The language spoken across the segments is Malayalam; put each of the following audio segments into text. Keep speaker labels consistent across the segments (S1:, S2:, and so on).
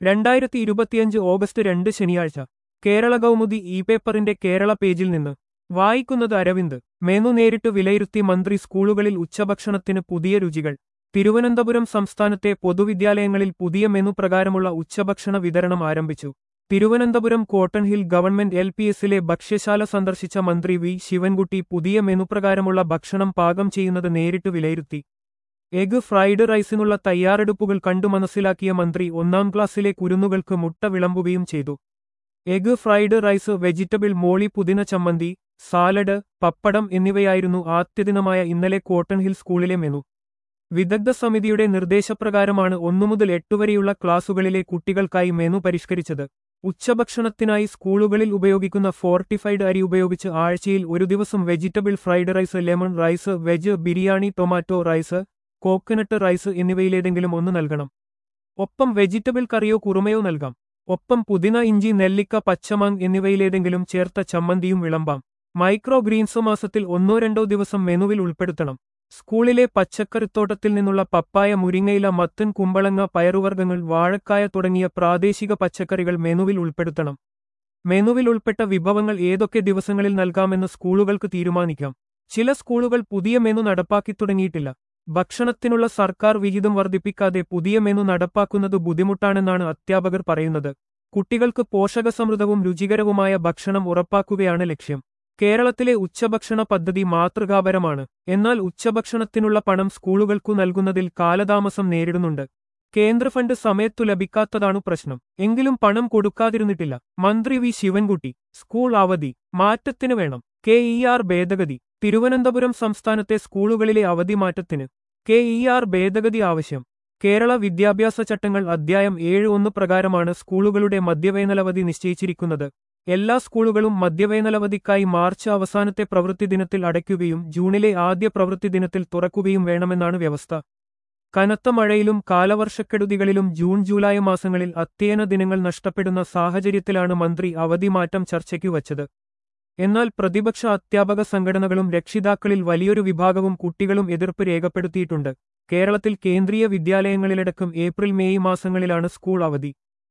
S1: രണ്ടായിരത്തി ഇരുപത്തിയഞ്ച് ഓഗസ്റ്റ് രണ്ട് ശനിയാഴ്ച കേരള കൗമുദി ഇ പേപ്പറിന്റെ കേരള പേജിൽ നിന്ന് വായിക്കുന്നത് അരവിന്ദ് മെനു നേരിട്ട് വിലയിരുത്തി മന്ത്രി സ്കൂളുകളിൽ ഉച്ചഭക്ഷണത്തിന് പുതിയ രുചികൾ തിരുവനന്തപുരം സംസ്ഥാനത്തെ പൊതുവിദ്യാലയങ്ങളിൽ പുതിയ മെനു പ്രകാരമുള്ള ഉച്ചഭക്ഷണ വിതരണം ആരംഭിച്ചു Thiruvananthapuram cotton hill government L P എസിലെ ഭക്ഷ്യശാല സന്ദർശിച്ച മന്ത്രി വി ശിവൻകുട്ടി പുതിയ മെനു പ്രകാരമുള്ള ഭക്ഷണം പാകം ചെയ്യുന്നത് നേരിട്ട് വിലയിരുത്തി എഗ് ഫ്രൈഡ് റൈസിനുള്ള തയ്യാറെടുപ്പുകൾ കണ്ടു മനസ്സിലാക്കിയ മന്ത്രി ഒന്നാം ക്ലാസ്സിലെ കുരുന്നുകൾക്ക് മുട്ട വിളമ്പുകയും ചെയ്തു egg fried rice vegetable molee പുതിന ചമ്മന്തി സാലഡ് പപ്പടം എന്നിവയായിരുന്നു ആദ്യദിനമായ ഇന്നലെ കോട്ടൺ ഹിൽ സ്കൂളിലെ മെനു വിദഗ്ധ സമിതിയുടെ നിർദ്ദേശപ്രകാരമാണ് ഒന്നു മുതൽ എട്ടുവരെയുള്ള ക്ലാസുകളിലെ കുട്ടികൾക്കായി മെനു പരിഷ്കരിച്ചത് ഉച്ചഭക്ഷണത്തിനായി സ്കൂളുകളിൽ ഉപയോഗിക്കുന്ന ഫോർട്ടിഫൈഡ് അരി ഉപയോഗിച്ച് ആഴ്ചയിൽ ഒരു ദിവസം vegetable fried rice lemon rice veg biryani tomato rice coconut rice എന്നിവയിലേതെങ്കിലും ഒന്ന് നൽകണം ഒപ്പം വെജിറ്റബിൾ കറിയോ കുറുമയോ നൽകാം ഒപ്പം പുതിന ഇഞ്ചി നെല്ലിക്ക പച്ചമാങ് എന്നിവയിലേതെങ്കിലും ചേർത്ത ചമ്മന്തിയും വിളമ്പാം മൈക്രോ ഗ്രീൻസ് മാസത്തിൽ ഒന്നോ രണ്ടോ ദിവസം മെനുവിൽ ഉൾപ്പെടുത്തണം സ്കൂളിലെ പച്ചക്കറിത്തോട്ടത്തിൽ നിന്നുള്ള പപ്പായ മുരിങ്ങയില മത്തൻ കുമ്പളങ്ങ പയറുവർഗ്ഗങ്ങൾ വാഴക്കായ തുടങ്ങിയ പ്രാദേശിക പച്ചക്കറികൾ മെനുവിൽ ഉൾപ്പെടുത്തണം മെനുവിൽ ഉൾപ്പെട്ട വിഭവങ്ങൾ ഏതൊക്കെ ദിവസങ്ങളിൽ നൽകാമെന്ന് സ്കൂളുകൾക്ക് തീരുമാനിക്കാം ചില സ്കൂളുകൾ പുതിയ മെനു നടപ്പാക്കി തുടങ്ങിയിട്ടില്ല ഭക്ഷണത്തിനുള്ള സർക്കാർ വിഹിതം വർദ്ധിപ്പിക്കാതെ പുതിയ മെനു നടപ്പാക്കുന്നത് ബുദ്ധിമുട്ടാണെന്നാണ് അധ്യാപകർ പറയുന്നത് കുട്ടികൾക്ക് പോഷകസമൃദ്ധവും രുചികരവുമായ ഭക്ഷണം ഉറപ്പാക്കുകയാണ് ലക്ഷ്യം കേരളത്തിലെ ഉച്ചഭക്ഷണ പദ്ധതി മാതൃകാപരമാണ് എന്നാൽ ഉച്ചഭക്ഷണത്തിനുള്ള പണം സ്കൂളുകൾക്കു നൽകുന്നതിൽ കാലതാമസം നേരിടുന്നുണ്ട് കേന്ദ്ര ഫണ്ട് സമയത്തു ലഭിക്കാത്തതാണു പ്രശ്നം എങ്കിലും പണം കൊടുക്കാതിരുന്നിട്ടില്ല മന്ത്രി വി ശിവൻകുട്ടി സ്കൂൾ അവധി മാറ്റത്തിന് വേണം കെ ഇ ആർ ഭേദഗതി തിരുവനന്തപുരം സംസ്ഥാനത്തെ സ്കൂളുകളിലെ അവധി മാറ്റത്തിന് കെ ഇ ആർ ഭേദഗതി ആവശ്യം കേരള വിദ്യാഭ്യാസ ചട്ടങ്ങൾ അധ്യായം ഏഴ് ഒന്ന് പ്രകാരമാണ് സ്കൂളുകളുടെ മദ്യവേനലവധി നിശ്ചയിച്ചിരിക്കുന്നത് എല്ലാ സ്കൂളുകളും മദ്യവേനലവധിക്കായി മാർച്ച് അവസാനത്തെ പ്രവൃത്തി ദിനത്തിൽ അടയ്ക്കുകയും ജൂണിലെ ആദ്യ പ്രവൃത്തി ദിനത്തിൽ തുറക്കുകയും വേണമെന്നാണ് വ്യവസ്ഥ കനത്ത മഴയിലും കാലവർഷക്കെടുതികളിലും ജൂൺ ജൂലൈ മാസങ്ങളിൽ അധ്യയന ദിനങ്ങൾ നഷ്ടപ്പെടുന്ന സാഹചര്യത്തിലാണ് മന്ത്രി അവധി മാറ്റം ചർച്ചയ്ക്കു വച്ചത് എന്നാൽ പ്രതിപക്ഷ അധ്യാപക സംഘടനകളും രക്ഷിതാക്കളിൽ വലിയൊരു വിഭാഗവും കുട്ടികളും എതിർപ്പ് രേഖപ്പെടുത്തിയിട്ടുണ്ട് കേരളത്തിൽ കേന്ദ്രീയ വിദ്യാലയങ്ങളിലടക്കം ഏപ്രിൽ മെയ് മാസങ്ങളിലാണ് സ്കൂൾ അവധി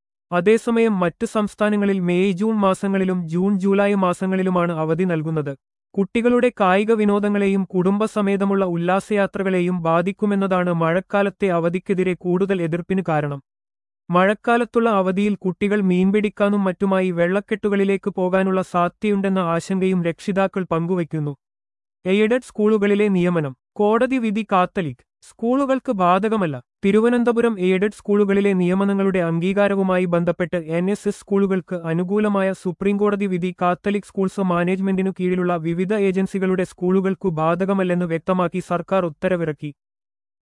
S1: അതേസമയം മറ്റ് സംസ്ഥാനങ്ങളിൽ മെയ് ജൂൺ മാസങ്ങളിലും ജൂൺ ജൂലൈ മാസങ്ങളിലുമാണ് അവധി നൽകുന്നത് കുട്ടികളുടെ കായിക വിനോദങ്ങളെയും കുടുംബസമേതമുള്ള ഉല്ലാസയാത്രകളെയും ബാധിക്കുമെന്നതാണ് മഴക്കാലത്തെ അവധിക്കെതിരെ കൂടുതൽ എതിർപ്പിന് കാരണം മഴക്കാലത്തുള്ള അവധിയിൽ കുട്ടികൾ മീൻപിടിക്കാനും മറ്റുമായി വെള്ളക്കെട്ടുകളിലേക്ക് പോകാനുള്ള സാധ്യതയുണ്ടെന്ന ആശങ്കയും രക്ഷിതാക്കൾ പങ്കുവയ്ക്കുന്നു എയ്ഡഡ് സ്കൂളുകളിലെ നിയമനം കോടതി വിധി കാത്തലിക് സ്കൂളുകൾക്ക് ബാധകമല്ല തിരുവനന്തപുരം എയ്ഡഡ് സ്കൂളുകളിലെ നിയമനങ്ങളുടെ അംഗീകാരവുമായി ബന്ധപ്പെട്ട് എൻ എസ് എസ് സ്കൂളുകൾക്ക് അനുകൂലമായ സുപ്രീംകോടതി വിധി കാത്തലിക് സ്കൂൾസ് മാനേജ്മെന്റിനു കീഴിലുള്ള വിവിധ ഏജൻസികളുടെ സ്കൂളുകൾക്കു ബാധകമല്ലെന്ന് വ്യക്തമാക്കി സർക്കാർ ഉത്തരവിറക്കി